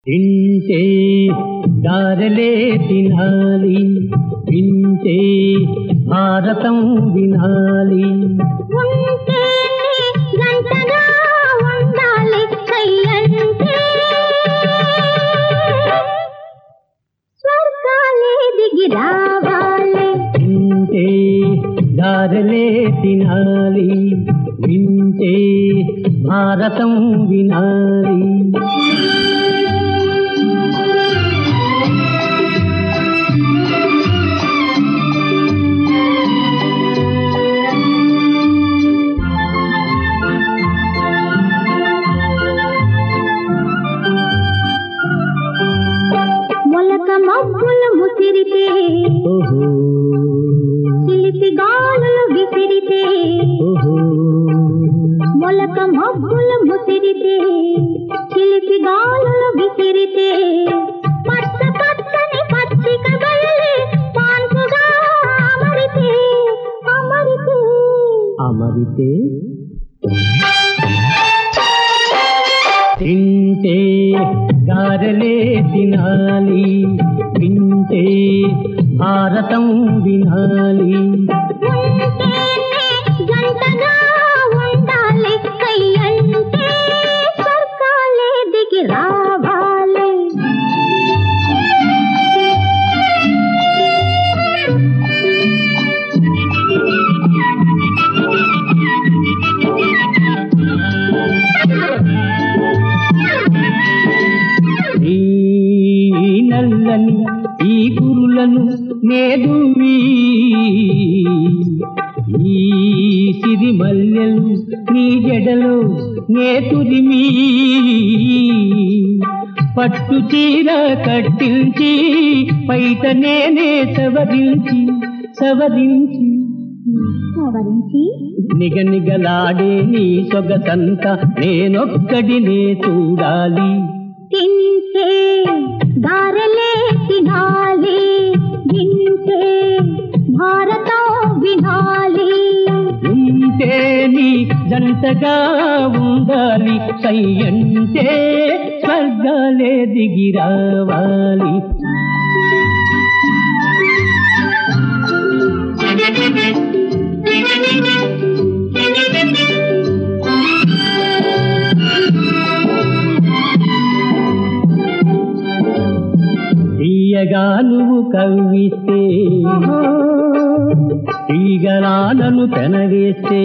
తింటే దారలే తినాలి వింటే భారతం వినాలి ఉంటే గంటగా ఉండాలి కయ్యంటే స్వర్గాలే దిగి రావాలి తింటే దారలే తినాలి వింటే భారతం వినాలి మొలక మబ్బులు ముసిరితే ఓహో చిలిపి గాలులు విసిరితే ఓహో మొలక మబ్బులు ముసిరితే చిలిపి గాలులు విసిరితే పచ్చ పచ్చని పచ్చిక వెళ్ళి పాన్పుగా అమరితే అమరితే అమరితే తింటే గారెలే తినాలి వింటే భారతం వినాలి ఉంటేనే జంటగా ఉండాలి కయ్యంటే స్వర్గాలే దిగి రావాలి ఈ నల్లని ఈ గురులను నేదువి ఈ సిరి మల్లెలు నీ జడలో నేతురిమి పట్టు చీర కట్టించి పైట నేనే సవరించి సవరించి సవరించి నిగనిగలాడే నీ సొగసంత నేనొక్కడినే చూడాలి తింటే గారెలే తినాలి వింటే భారతం వినాలి ఉంటే నీ జంటగా ఉండాలి సయ్యంటే స్వర్గాలే దిగి రావాలి తీయగా నువ్వు కవ్విస్తే తీగలాలను పెనవేస్తే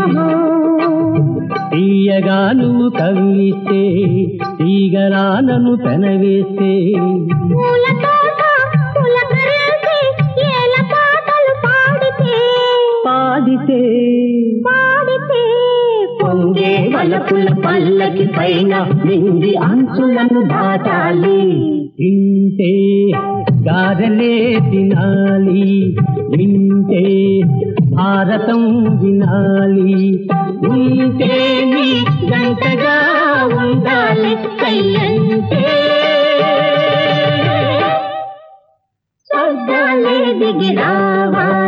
తీయగా నువ్వు కవ్విస్తే తీగలాలను పెనవేస్తే పూల తోట పులకరించి ఏల పాటలు పాడితే పాడితే పాడితే పొంగే వలపుల పల్లకి పైన నిండి అంచులను దాటాలి తింటే గారెలే తినాలి వింటే భారతం వినాలి ఉంటే నీ గంటగా ఉండాలి కయ్యంటే స్వర్గాలే దిగి రావాలి